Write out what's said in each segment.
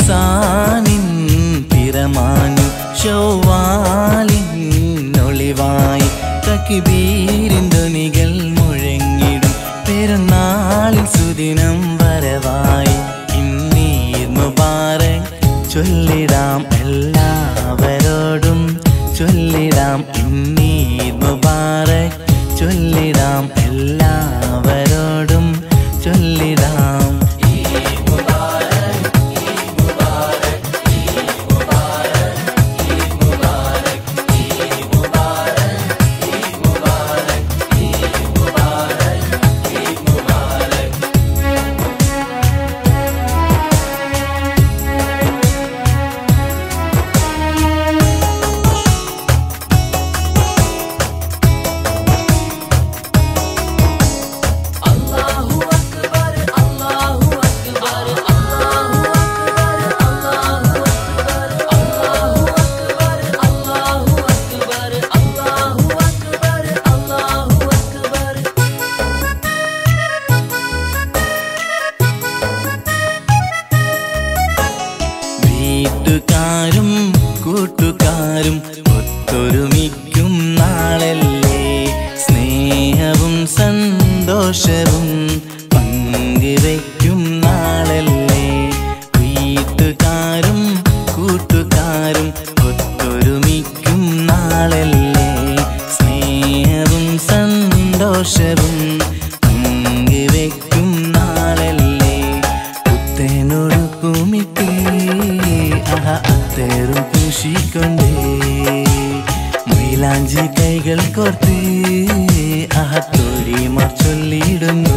റംസാനിൻ പിറമാനു ഷൗവാലിൻ ഒളിവായി തക്കിബീരിൻ ധ്വനികൾ മുഴങ്ങിടും പെരുന്നാളിൻ സുദിനം വരവായി ഇന്നീർ മുബാറക് ചൊല്ലിടാം എല്ലാവരോടും ചൊല്ലിടാം ഇന്നീർ മുബാറക് ചൊല്ലിടാം എല്ലാവരോടും ചൊല്ലിടാം വീട്ടുകാരും കൂട്ടുകാരും ഒത്തൊരുമിക്കും നാളല്ലേ സ്നേഹവും സന്തോഷവും പങ്കുവയ്ക്കും നാളല്ലേ വീട്ടുകാരും കൂട്ടുകാരും ഒത്തൊരുമിക്കും നാളല്ലേ സ്നേഹവും സന്തോഷവും പങ്കുവയ്ക്കും നാളല്ലേ പുത്തേനൊടുക്കുമിട്ടേ അഹ അത്തേറും പൂശിക്കൊണ്ടേ മൈലാഞ്ചി കൈകൾ കോർത്ത് അഹ തോഴിമാർ ചൊല്ലിയിടുന്നു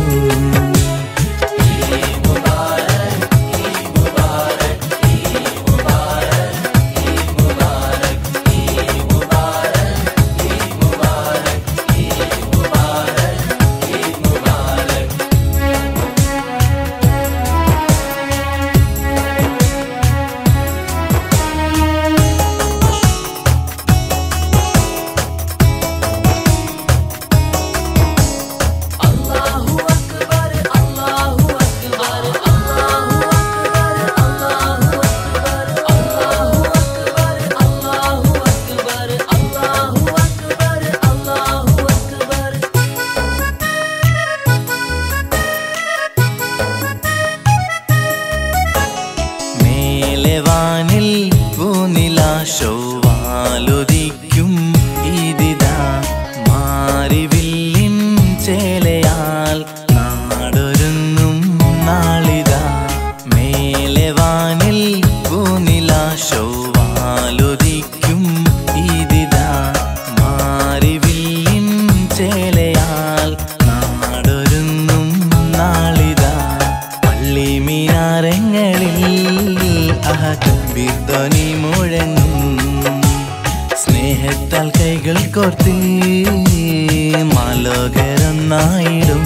മേലെ വാനിൽ പൂനില ശൗവാലുദിക്കും ഇതിതാ മാറിവില്ലിൻ ചേലയാൽ നാടൊരുങ്ങും നാളിതാ മേലെ വാനിൽ പൂനില ശൗവാലുദിക്കും ഇതിതാ മാറിവില്ലിൻ ചേലയാൽ നാടൊരുങ്ങും നാളിതാ പള്ളി മീനാരങ്ങളിൽ അഹബിർധ്വനി മുഴങ്ങും സ്നേഹത്താൽ കൈകൾ കോർത്ത് മാലോകരൊന്നായിടും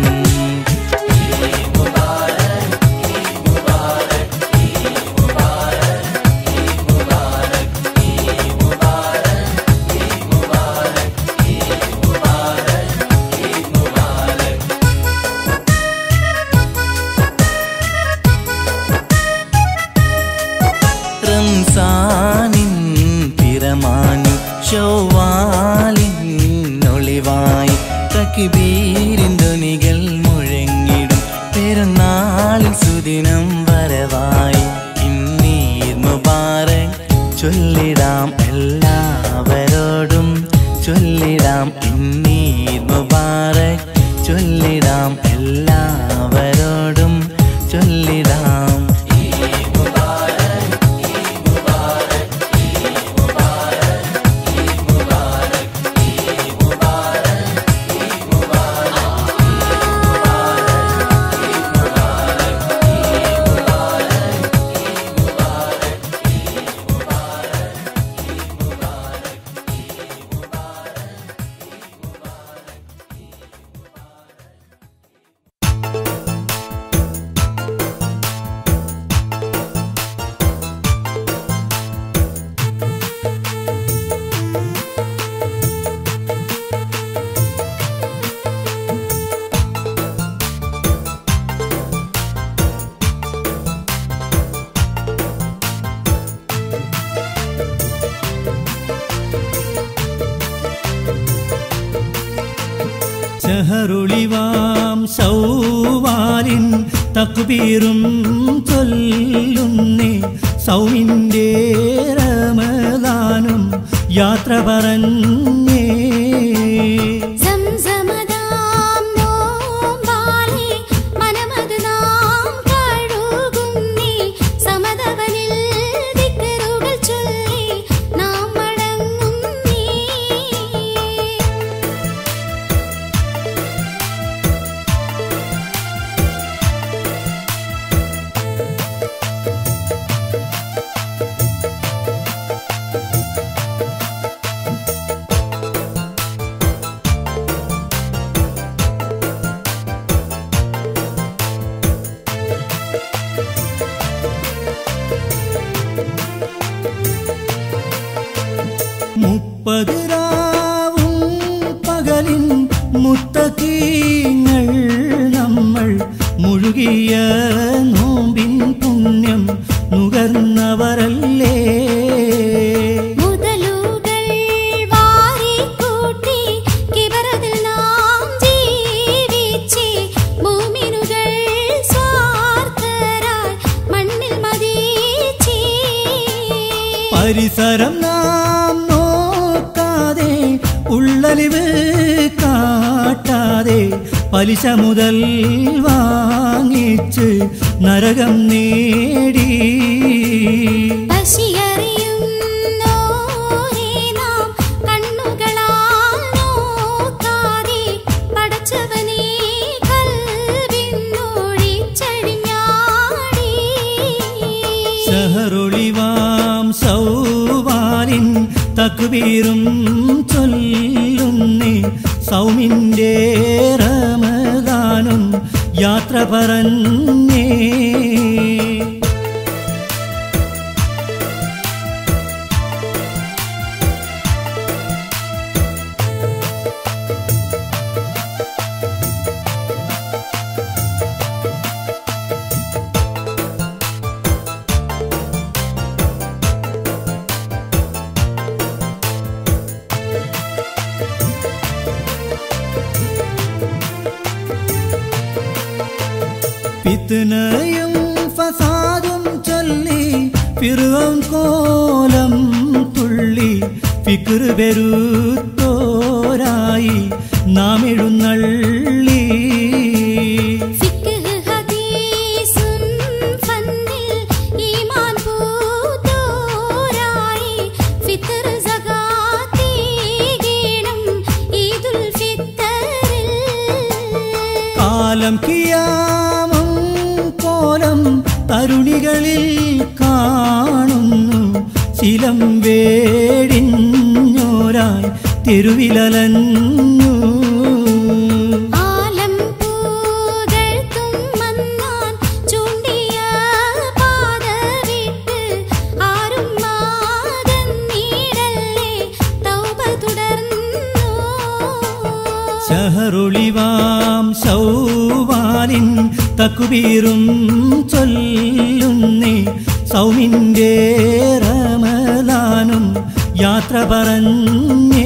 റംസാനിൻ പിറമാനു ഷൗവാലിൻ ഒളിവായി തക്കിബീരിൻ ധ്വനികൾ മുഴങ്ങിടും പെരുന്നാളിൻ സുദിനം വരവായി ഇന്നീർ മുബാറക് ചൊല്ലിടാം എല്ലാവരോടും ചൊല്ലിടാം ഇന്നീർ മുബാറക് ചൊല്ലിടാം എല്ലാവരോടും ചൊല്ലിടാം സഹറുളിവാം സൗവാലിൻ തക്ബീറും ചൊല്ലുന്നേ സൗമിൻ്റെ റമദാനും യാത്ര പറഞ്ഞേ സംസമദാം നോമ്പാലെ മനമത് നാം കഴുകുന്നേ സമതവനിൽ ദിക്റുകൾ ചൊല്ലി നാം മടങ്ങുന്നേ മുപ്പത് രാവും പകലിൻ മുത്തകീങ്ങൾ നമ്മൾ മുഴുകിയ നോമ്പിൻ പുണ്യം നുകർന്നവരല്ലേ മുതലുകൾ വാരിക്കൂട്ടി കിബറതിൽ നാം ജീവിച്ച് ഭൂമിനുകൾ സ്വാർത്ഥരായി മണ്ണിൽ മതിച്ചേ പരിസരം നാം നോക്കാതെ ഉള്ളലിവ് കാട്ടാതെ പലിശ മുതൽ വാങ്ങിച്ച് നരകം നേടി പശിയറിയുന്നോരേ നാം കണ്ണുകളാൽ നോക്കാതെ പടച്ചവനെ കൽവിന്നൊഴിച്ചഴിഞ്ഞാടി സഹറൊളിവാം സൗവാലിൻ തക്ബീറും ചൊല്ലുന്നേ സൗമിൻ്റെ റമദാനും യാത്ര പറഞ്ഞേ ഫിത്നയും ഫസാദും ചൊല്ലി ഫിർഔൻ കോലം തുള്ളി ഫിക്ർ പെരുത്തോരായി നാം എഴുന്നള്ളി ഫിക്ഹ് ഹദീസും ഫന്നിൽ ഈമാൻ പൂത്തോരായി ഫിത്ർ സകാത്തീകീണം ഈദുൽ ഫിത്തറിൽ കാലം കിയാമം കോലം തരുണികളിൽ കാണുന്നു ശിലം വേടിഞ്ഞോരായി തെരുവിലലഞ്ഞു ആലം പൂകഴ്ത്തും മന്നാൻ ചൂണ്ടിയ പാത വിട്ട് ആരും മാതന്നീടല്ലേ തൗബ തുടർന്നു ഷഹറുളിവാം സൗവാലിൻ തക്ബീറും ചൊല്ലുന്നേ സൗമിൻ്റെ റമദാനും യാത്ര പറഞ്ഞേ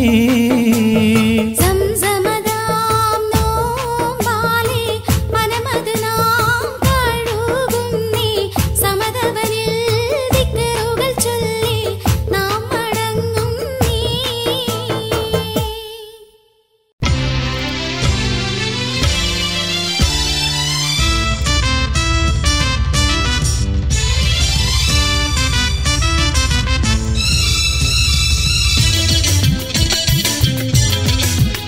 സംസമദാം നോമ്പാലെ മനമത് നാം കഴുകുന്നേ സമതവനിൽ ദിക്റുകൾ ചൊല്ലി നാം മടങ്ങുന്നേ ും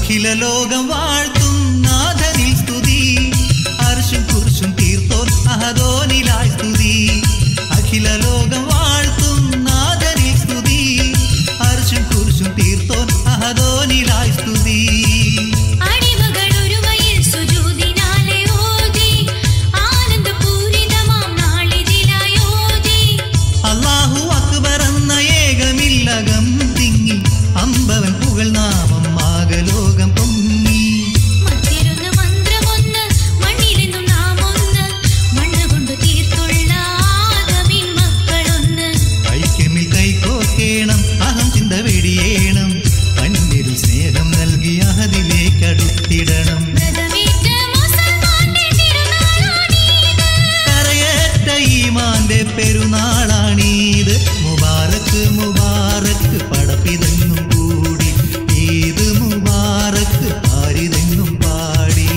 അഖില ലോകം വാഴ്ത്തും നാഥനിൽ സ്തുതി അർഷും കുർഷും തീർത്തോൻ അഹദോനിലായി സ്തുതി അഖില ലോകം വാഴ്ത്തും നാഥനിൽ സ്തുതി അർഷും കുർഷും തീർത്തോൻ അഹദോനിലായി സ്തുതി അടിമകളൊരുമയിൽ സുജൂദിനാലെ ഓതി ആനന്ദപൂരിതമാം നാളിതിലായി ഓതി അള്ളാഹു അക്ബർ എന്ന ഏകമില്ലകം തിങ്ങി അമ്പവൻ പുകൾ നാമം ആകലോകം പൊങ്ങി മത്തിരുന്ന് മന്ത്രമൊന്ന് മണ്ണിലെന്നും നാം ഒന്ന് മണ്ണ് കൊണ്ട് തീർത്തുള്ള ആദമിൻ മക്കളൊന്ന് ഐക്യമിൽ കൈകോർക്കേണം അഹം ചിന്ത വെടിയേണം കണ്ണിൽ സ്നേഹം നൽകി അഹദിലേക്ക് അടുത്തിടണം വ്രതമേറ്റ മുസൽമാന്റെ തിരുനാളാണീത് കരയേറ്റ ഈമാന്റെ പെരുന്നാളാണീത് മുബാറക്ക് മുബാറക്ക് പടപ്പിതെന്നും കൂടി ഈദ് മുബാറക്ക് ആരിതെന്നും പാടി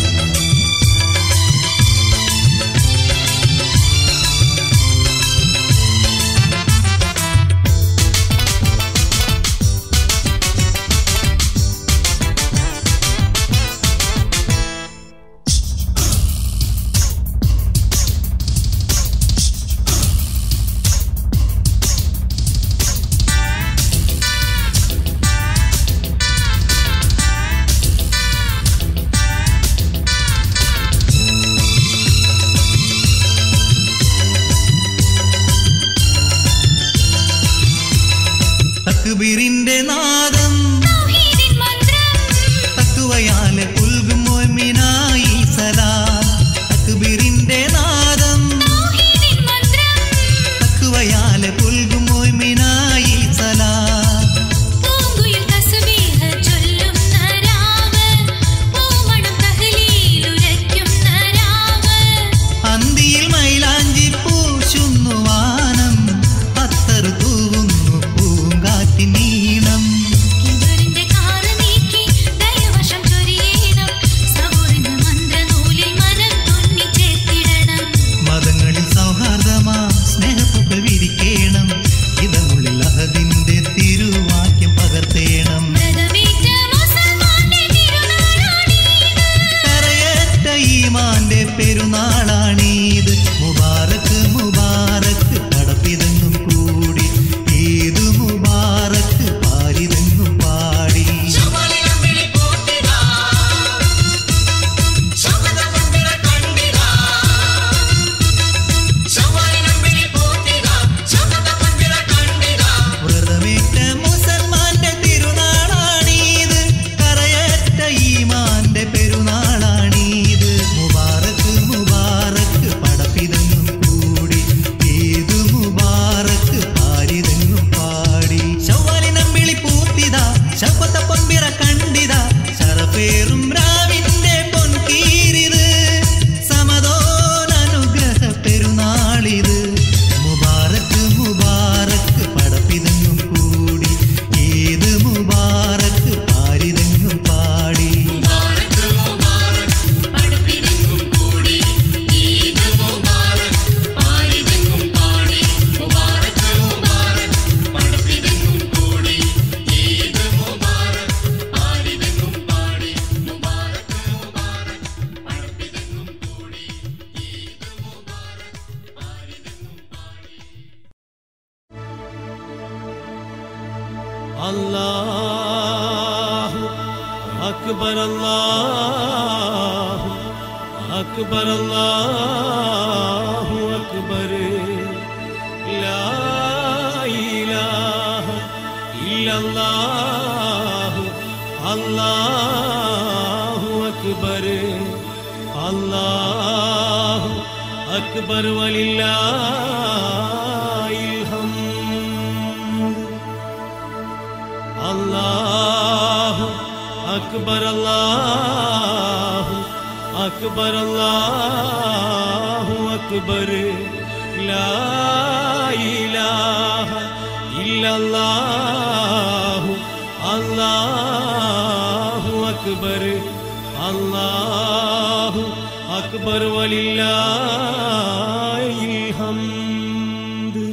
തക്ബീറിന്റെ നാദം തൗഹീദിൻ മന്ത്രം തക്കുവയാലെ പുൽകും മോമിനായി സലാം തക്ബീറിന്റെ നാദം തൗഹീദിൻ മന്ത്രം തക്കുവയാലെ പുൽകും മോമിനായി സലാം പൂങ്കുയിൽ തസ്ബീഹ് ചൊല്ലുന്ന രാവ് പൂമണം തഹ്ലീലുരയ്ക്കുന്ന രാവ് അന്തിയിൽ മൈലാഞ്ചി പൂശുന്നു വാനം അത്തർ തൂവുന്നു പൂങ്കാറ്റിനീണം കിബറിന്റെ കാറ് നീക്കി ദയവശം ചൊരിയണം സബൂറിന്റെ മന്ത്രനൂലിൽ മനം തുന്നി ചേർത്തിടണം മതങ്ങളിൽ സൗഹാർദ്ദമാ സ്നേഹപ്പൂക്കൾ വിരിക്കേണം ഇതമുള്ളിൽ അഹദിന്റെ തിരുവാക്യം പകർത്തേണം വ്രതമേറ്റ മുസൽമാന്റെ തിരുനാളാണീത് കരയേറ്റ ഈമാന്റെ പെരുന്നാളാണീത് മുബാറക്ക് മുബാറക്ക് കടപ്പിതെന്നും കൂടി ഈദ് മുബാറക്ക് പാരിതെന്നും പാടി വ്രതമേറ്റ മുസൽമാന്റെ തിരുനാളാണീത് കരയേറ്റ ഈമാന്റെ പെരുന്നാളാണീത് മുബാറക്ക് മുബാറക്ക് പടപ്പിതെന്നും കൂടി ഈദ് മുബാറക്ക് പാരിതെന്നും പാടി ശവ്വാലിനമ്പിളി പൂത്തിതാ ശപ്പത്ത പൊൻപിറ കണ്ടിതാ ശരപേറും രാവിന്റെ പൊൻകീരിത് സമതോലനുഗ്രഹ പെരുന്നാളിത് മുബാറക്ക് മുബാറക്ക് പടപ്പിതെന്നും കൂടി ഈദ് മുബാറക്ക് പാരിതെന്നും പാടി അല്ലാഹു അക്ബർ അല്ലാഹു അക്ബർ അല്ലാഹു അക്ബർ ലാ ഇലാഹ ഇല്ലല്ലാഹു അല്ലാഹു അക്ബർ അല്ലാഹു അക്ബർ വലില്ലാഹിൽ ഹംദ് അല്ലാഹു അക്ബർ അല്ലാഹു അക്ബർ അല്ലാഹു അക്ബർ ലാ ഇലാഹ ഇല്ലല്ലാഹു അല്ലാഹു അക്ബർ അല്ലാഹു അക്ബർ വലില്ലാഹിൽ ഹംദ്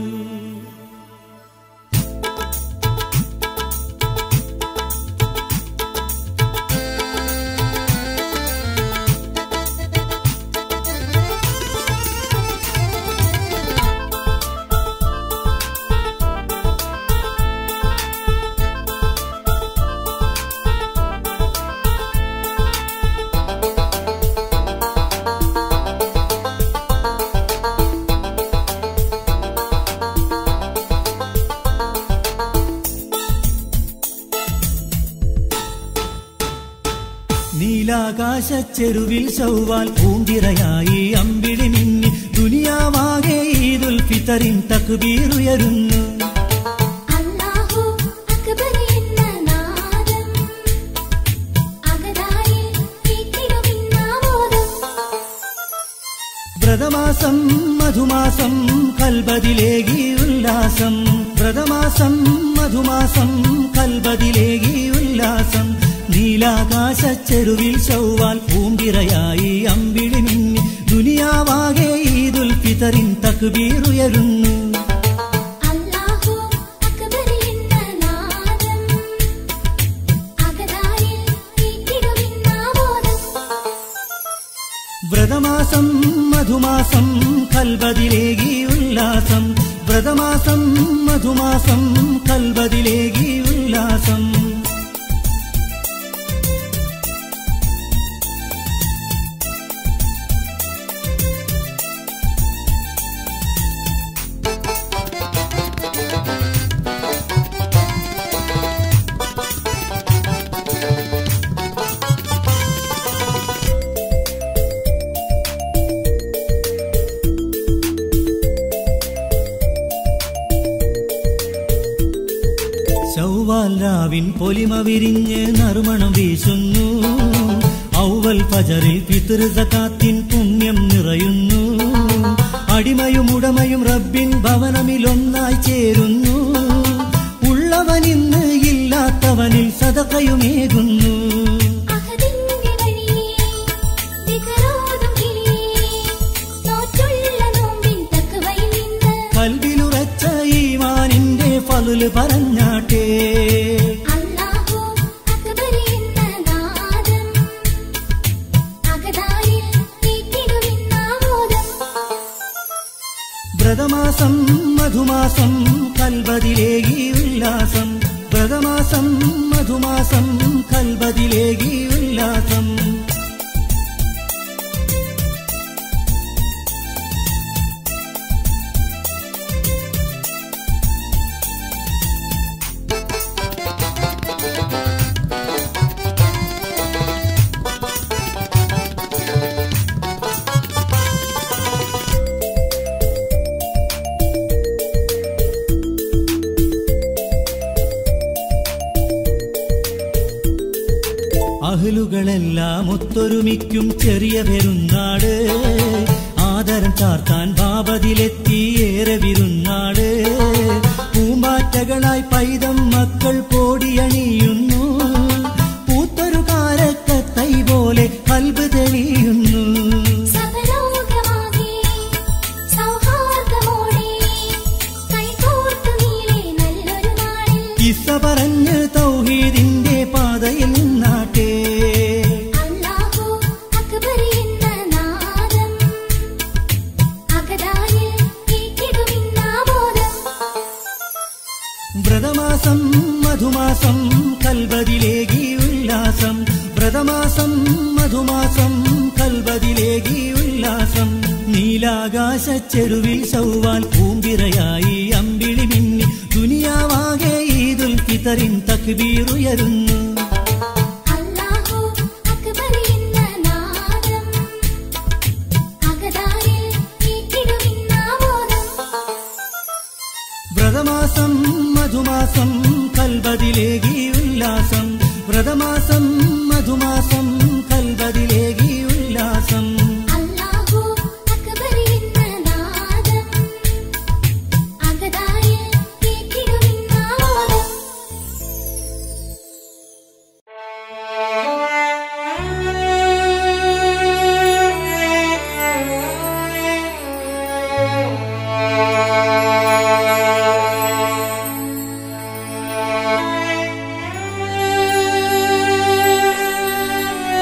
നീലാകാശ ചെരുവിൽ ചൊവ്വാൽ പൂന്തിറയായി അമ്പിളി മിന്നി ദുനിയാവാകെ ഈദുൽ ഫിത്തറിൻ തക്ബീറുയരുന്നു അല്ലാഹു അക്ബർ എന്ന നാദം അകതാരിൽ കേട്ടിടുമിന്നാമോദം വ്രതമാസം മധുമാസം കൽബതിലേകി ഉല്ലാസം വ്രതമാസം മധുമാസം കൽബതിലേകി ഉല്ലാസം നീലാകാശ ചെരുവിൽ ചൊവ്വാൽ പൂമ്പിറയായി അമ്പിളി മിന്നി ദുനിയാവാകെ ഈദുൽ ഫിത്തറിൻ തക്ബീറുയരുന്നു അല്ലാഹു അക്ബർ എന്ന നാദം അകതാരിൽ കേട്ടിടുമിന്നാമോദം വ്രതമാസം മധുമാസം കൽബതിലേകി ഉല്ലാസം വ്രതമാസം മധുമാസം കൽബതിലേകി ഉല്ലാസം ചൊവ്വാൽ രാവിൻ പൊലിമ വിരിഞ്ഞ് നറുമണം വീശുന്നു ഔവൽ ഫജറിൽ പിതൃ സകാത്തിൻ പുണ്യം നിറയുന്നു അടിമയും ഉടമയും റബ്ബിൻ ഭവനമിലൊന്നായി ചേരുന്നു ഉള്ളവനിന്ന് ഇല്ലാത്തവനിൽ സദകയുമേകുന്നു അഹദിന്റെ വഴിയേ ദിക്റോതും കിളിയേ നോറ്റുള്ള നോമ്പിൻ തഖ്വയിൽ നിന്ന് കൽവിലുറച്ച ഈമാനിന്റെ ഫലുല് പറഞ്ഞാട്ടേ അല്ലാഹു അക്ബർ എന്ന നാദം അകതാരിൽ കേട്ടിടുമിന്നാമോദം വ്രതമാസം മധുമാസം കൽബതിലേകി ഉല്ലാസം വ്രതമാസം മധുമാസം കൽബതിലേകി ഉല്ലാസം അഹ്ലുകളെല്ലാം ഒത്തൊരുമിക്കും ചെറിയ പെരുന്നാട് ആദരം ചാർത്താൻ ബാബതിലെത്തി ഏറെ വിരുന്നാട് പൂമ്പാറ്റകളായി പൈതം മക്കൾ കോടിയണിയുന്നു പൂത്തൊരു കാരക്കത്തൈ പോലെ കൽബ് തെളിയുന്നു സകലോകമാകെ സൗഹാർദ്ദമോടെ കൈകോർത്തു നീളെ നല്ലൊരു നാളിൽ കിസ്സ പറഞ്ഞ് തൗഹീദിന്റെ പാതയിൽ നിന്നാട്ടേ അല്ലാഹു അക്ബർ എന്ന നാദം അകതാരിൽ കേട്ടിടുമിന്നാമോദം വ്രതമാസം മധുമാസം കൽബതിലേകി ഉല്ലാസം വ്രതമാസം മധുമാസം കൽബതിലേകി ഉല്ലാസം നീലാകാശ ചെരുവിൽ ചൊവ്വാൽ പൂമ്പിറയായി അമ്പിളി മിന്നി ദുനിയാവാകെ ഈദുൽ ഫിത്തറിൻ തക്ബീറുയരുന്നു അല്ലാഹു അക്ബർ എന്ന നാദം അകതാരിൽ കേട്ടിടുമിന്നാമോദം വ്രതമാസം മധുമാസം കൽബതിലേകി ഉല്ലാസം വ്രതമാസം മധുമാസം കൽബതിലേകി ഉല്ലാസം അല്ലാഹു അക്ബർ എന്ന നാദം അകതാരിൽ കേട്ടിടുമിന്നാമോദം ആ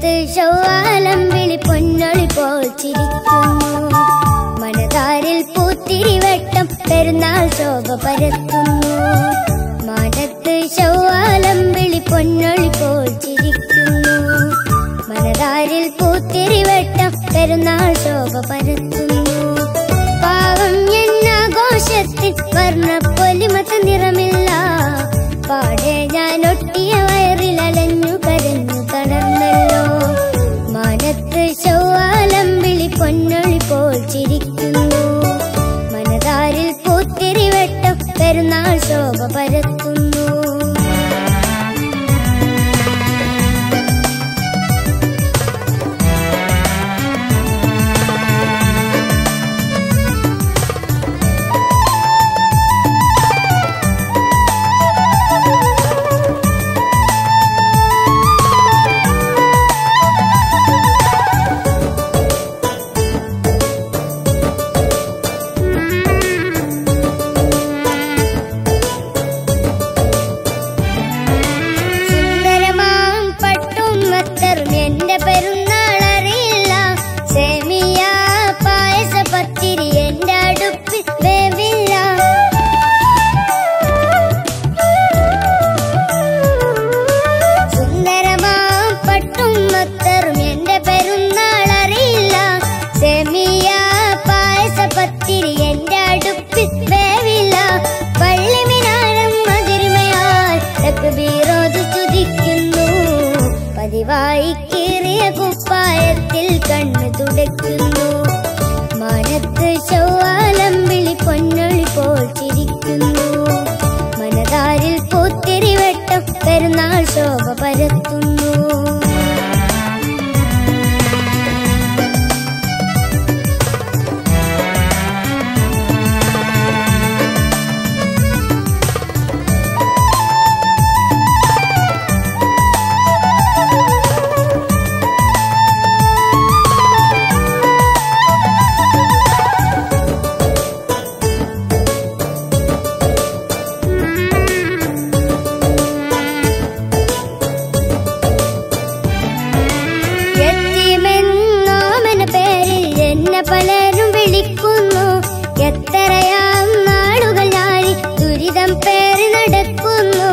മനത്ത് ശൗവാലം വിളി പൊന്നൊളി പോൽ ചിരിക്കുന്നു മനതാരിൽ പൂത്തിരി വെട്ടം പെരുന്നാൾ ശോഭ പരത്തുന്നു മനത്ത് ശൗവാലം വിളി പൊന്നൊളി പോൽ ചിരിക്കുന്നു മനതാരിൽ പൂത്തിരി വെട്ടം പെരുന്നാൾ ശോഭ പരത്തുന്നു പാവം എന്നാഘോഷത്തിൽ വർണ്ണ പൊലിമത്ത നിറമില്ല പാടെ ഞാൻ ഒട്ടിയ വയറിൽ അലഞ്ഞു കരഞ്ഞു തളർന്നല്ലോ മാനത്ത് ശൗവാലം വിളി പൊന്നൊളി പോൽ ചിരിക്കുന്നു മനതാരിൽ പൂത്തിരി വെട്ടം പെരുന്നാൾ ശോഭ പരത്തുന്നു സുന്ദരമാം പട്ടും മത്തറും എന്റെ പെരുന്നാൾ അറിയില്ല സേമിയ പായസ പത്തിരി എന്റെ അടുപ്പിൽ വേവില്ല സുന്ദരമാം പട്ടും മത്തറും എന്റെ പെരുന്നാൾ അറിയില്ല സേമിയ പായസ പത്തിരി എന്റെ അടുപ്പിൽ വേവില്ല പള്ളിമിനാരം മധുരിമയാൽ തക്ബീറോത് ചുതിക്കുന്നു പതിവായി കീറിയ കുപ്പായത്തിൽ കണ്ണു തുടയ്ക്കുന്നു മനത്ത് ശൗവാലം വിളി പൊന്നൊളി പോൽ ചിരിക്കുന്നു മനതാരിൽ പൂത്തിരി വെട്ടം പെരുന്നാൾ ശോഭ പരത്തുന്നു യത്തീമെന്നോമന പേരിൽ എന്നെ പലരും വിളിക്കുന്നു എത്രയാം നാളുകൾ ഞാനി ദുരിതം പേറി നടക്കുന്നു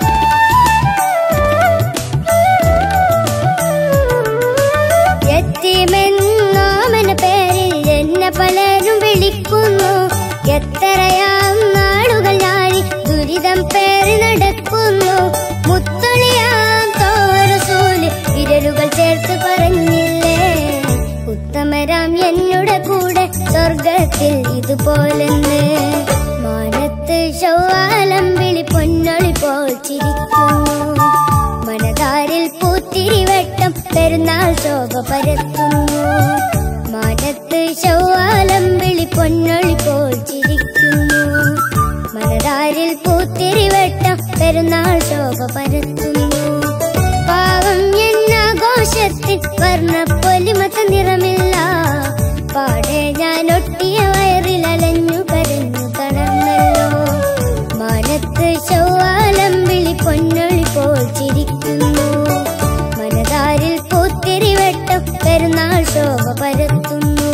യത്തീമെന്നോമന പേരിൽ എന്നെ പലരും വിളിക്കുന്നു എത്രയാം നാളുകൾ ഞാനി ദുരിതം പേറി നടക്കുന്നു മുത്തൊളിയാം തോരസൂല് വിരലുകൾ ചേർത്ത് പറഞ്ഞില്ലേ ഉത്തമരാം എന്നുടെ കൂടെ സ്വർഗത്തിൽ ഇതുപോലെന്ന് മാനത്ത് ശൗവാലം വിളി പൊന്നൊളി പോൽ ചിരിക്കുന്നു മനതാരിൽ പൂത്തിരി വെട്ടം പെരുന്നാൾ ശോഭ പരത്തുന്നു മാനത്ത് ശൗവാലം വിളി പൊന്നൊളി പോൽ ചിരിക്കുന്നു മനതാരിൽ പൂത്തിരി വെട്ടം പെരുന്നാൾ ശോഭ പരത്തുന്നു പാവം എന്നാഘോഷത്തിൽ വർണ്ണ പൊലിമത്ത നിറമില്ല പാടെ ഞാൻ ഒട്ടിയ വയറിൽ അലഞ്ഞു കരഞ്ഞു തളർന്നല്ലോ മാനത്ത് ശൗവാലം വിളി പൊന്നൊളി പോൽ ചിരിക്കുന്നു മനതാരിൽ പൂത്തിരി വെട്ടം പെരുന്നാൾ ശോഭ പരത്തുന്നു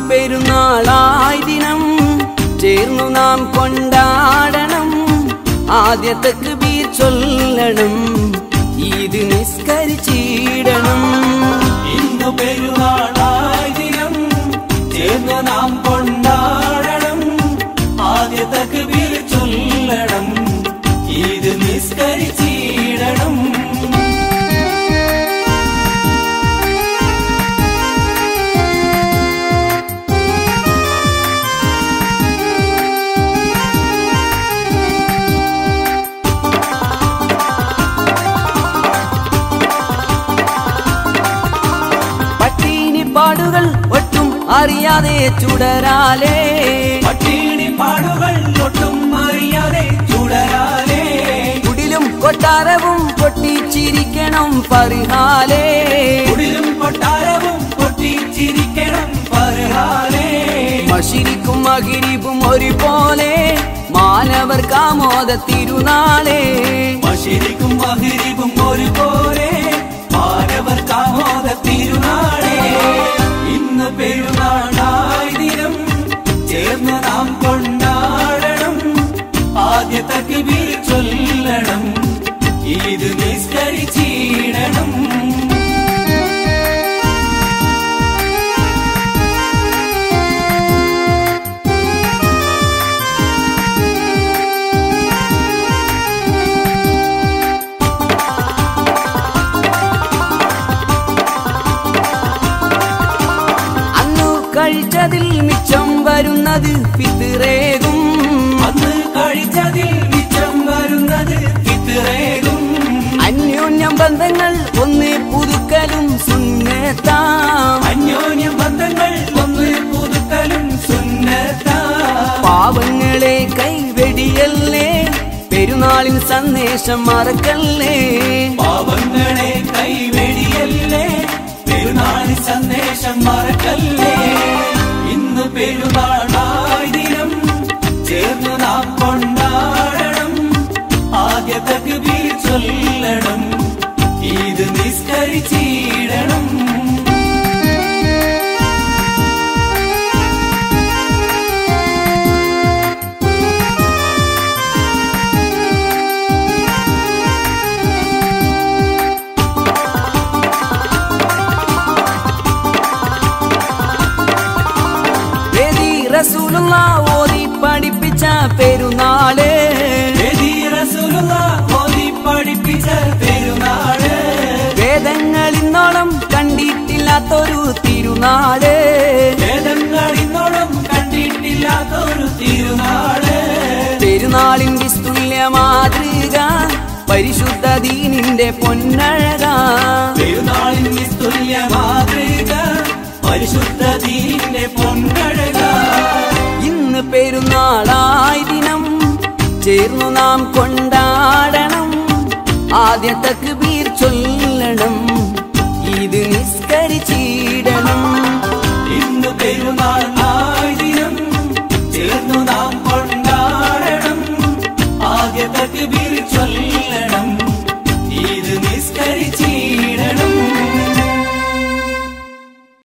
പെരുന്നാളായി ദിനം ചേർന്നു നാം കൊണ്ടാടണം ആദ്യത്തെ ബീർ ചൊല്ലണം ഇത് നിസ്കരിച്ചിടണം ഇന്നു പെരുന്നാളായി ദിനം ചേർന്ന് നാം കൊണ്ടാടണം ആദ്യത്തെ കബീർ ചൊല്ലണം ഇത് നിസ്കരിച്ചിടണം പട്ടീനി പാടുകൾ ഒട്ടും അറിയാതെ ചുടരാലേ പട്ടിണി പാടുകൾ ഒട്ടും അറിയാതെ ചുടരാലേ കുടിലും കൊട്ടാരവും പൊട്ടിച്ചിരിക്കണം പരിഹാലേ കുടിലും കൊട്ടാരവും പൊട്ടിച്ചിരിക്കണം പറയാലേ മഷിരിക്കും മകിരിപ്പും ഒരുപോലെ മാനവർ കാമോദ തിരുനാളേ മഷിരിക്കും മഹിരിവും ഒരുപോലെ മാനവർ കാമോദ തിരുനാളേ ഇന്ന് പെരുന്നാളായി ദിനം ചേർന്ന് നാം കൊണ്ടാടണം ആദ്യത്തെ കബീർ ചൊല്ലണം ഇത് നിസ്കരിച്ചിടണം അന്നു കഴിച്ചതിൽ മിച്ചം വരുന്നത് പിതിറേകും അന്ന് കഴിച്ചതിൽ മിച്ചം വരുന്നത് ഇത്രേകും അന്യോന്യം ബന്ധങ്ങൾ ഒന്ന് പുതുക്കലും സുന്നത്താം അന്യോന്യ ബന്ധങ്ങൾ ഒന്ന് പുതുക്കലും സുന്നത്താ പാവങ്ങളെ കൈവെടിയല്ലേ പെരുന്നാളിൻ സന്ദേശം മറക്കല്ലേ പാവങ്ങളെ കൈവെടിയല്ലേ പെരുന്നാൾ സന്ദേശം മറക്കല്ലേ ഇന്ന് പെരുന്നാളായി ദിനം ചേർന്ന് നാം കൊണ്ടാടണം ആദ്യത്തെ കബീർ ചൊല്ലണം ഇത് നിസ്കരിച്ചിടണം വേദി റസൂലുള്ള ഓതി പഠിപ്പിച്ച പെരുന്നാള് നബി റസൂലുള്ള ഓതി പഠിപ്പിച്ച പെരുന്നാള് വേദങ്ങൾ ഇന്നോളം കണ്ടിട്ടില്ലാത്തൊരു തിരുനാള് വേദങ്ങൾ ഇന്നോളം കണ്ടിട്ടില്ലാത്തൊരു തിരുനാള് പെരുന്നാളിൻ വിസ്തുല്യ മാതൃക പരിശുദ്ധ ദീനിന്റെ പൊന്നഴക പെരുന്നാളിൻ നിസ്തുല്യ മാതൃക പരിശുദ്ധ ദീന്റെ പൊന്നഴക ഇന്ന് പെരുന്നാളായി ദിനം ചേർന്നു നാം കൊണ്ടാടണം ആദ്യത്തെ ബീർ ചൊല്ലണം ഇത് നിസ്കരിച്ചിടണം ഇന്ന് പെരുന്നാൾ ആയി ദിനം ചേർന്നു നാം കൊണ്ടാടണം ആദ്യത്തെ കബീർ ചൊല്ലണം